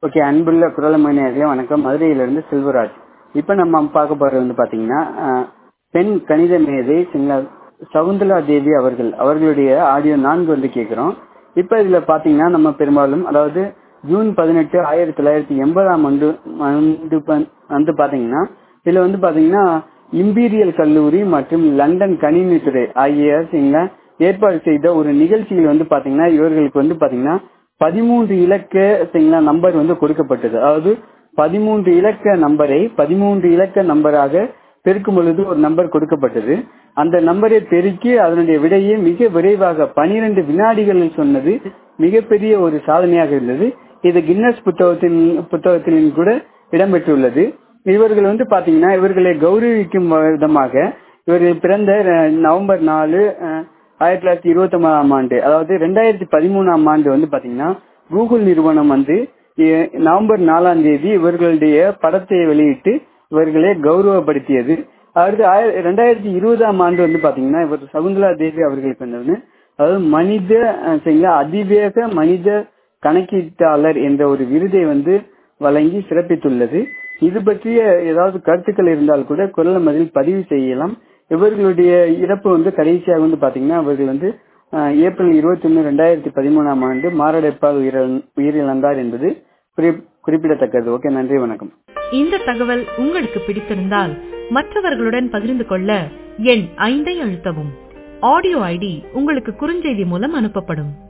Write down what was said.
okay அன்புள்ள குரலமணியர்களே வணக்கம் மதுரையிலிருந்து செல்வராஜ் இப்போ நம்ம பார்க்க போறது வந்து பாத்தீங்கன்னா அஹ், பெண் கணித மேதை சிங்கள சகுந்தலா தேவி அவர்கள் அவர்களுடைய ஆடியோ நான்கு வந்து கேட்கிறோம் இப்போ இதுல பாத்தீங்கன்னா நம்ம பெரும்பாலும் அதாவது ஜூன் பதினெட்டு ஆயிரத்தி தொள்ளாயிரத்தி எண்பதாம் ஆண்டு ஆண்டு ப- வந்து பாத்தீங்கன்னா இதுல வந்து பாத்தீங்கன்னா இம்பீரியல் கல்லூரி மற்றும் லண்டன் கணினித்துறை ஆகிய சிங்கள ஏற்பாடு செய்த ஒரு நிகழ்ச்சியில் வந்து பாத்தீங்கன்னா இவர்களுக்கு வந்து பாத்தீங்கன்னா பதிமூன்று இலக்க சிங்கள நம்பர் வந்து கொடுக்கப்பட்டது அதாவது பதிமூன்று இலக்க நம்பரை பதிமூன்று இலக்க நம்பராக பெருக்கும் பொழுது ஒரு நம்பர் கொடுக்கப்பட்டது அந்த நம்பரை பெருக்கி அதனுடைய விடையை மிக விரைவாக பனிரெண்டு வினாடிகளில் சொன்னது மிகப்பெரிய ஒரு சாதனையாக இருந்தது இது கின்னஸ் புத்தகத்தின் புத்தகத்திலும் கூட இடம்பெற்றுள்ளது இவர்கள் வந்து பாத்தீங்கன்னா இவர்களை கௌரவிக்கும் விதமாக இவர்கள் பிறந்த அஹ், நவம்பர் நாலு அஹ், ஆயிரத்தி தொள்ளாயிரத்தி இருபத்தி ஒன்பதாம் ஆண்டு அதாவது ரெண்டாயிரத்தி பதிமூணாம் ஆண்டு வந்து பாத்தீங்கன்னா கூகுள் நிறுவனம் வந்து எ- நவம்பர் நாலாம் தேதி இவர்களுடைய படத்தை வெளியிட்டு இவர்களை கௌரவப்படுத்தியது அடுத்து ஆயிர- ரெண்டாயிரத்தி இருபதாம் ஆண்டு வந்து பாத்தீங்கன்னா இவர் சகுந்தலா தேவி அவர்களுக்கு வந்தது அதாவது மனித அஹ், சரிங்களா அதிவேக மனித கணக்கீட்டாளர் என்ற ஒரு விருதை வந்து வழங்கி சிறப்பித்துள்ளது இது பற்றிய ஏதாவது கருத்துக்கள் இருந்தால் கூட குரல் மதில் பதிவு செய்யலாம் இவர்களுடைய இறப்பு வந்து கடைசியாக வந்து பாத்தீங்கன்னா அவர்கள் வந்து அஹ், ஏப்ரல் இருபத்தி ஒன்னு ரெண்டாயிரத்தி பதிமூணாம் ஆண்டு மாரடைப்பால் உயிரிழந்- உயிரிழந்தார் என்பது குறிப்- குறிப்பிடத்தக்கது ஓகே நன்றி வணக்கம் இந்த தகவல் உங்களுக்கு பிடித்திருந்தால் மற்றவர்களுடன் பகிர்ந்து கொள்ள எண் ஐந்தை அழுத்தவும் ஆடியோ ஐடி உங்களுக்கு குறுஞ்செய்தி மூலம் அனுப்பப்படும்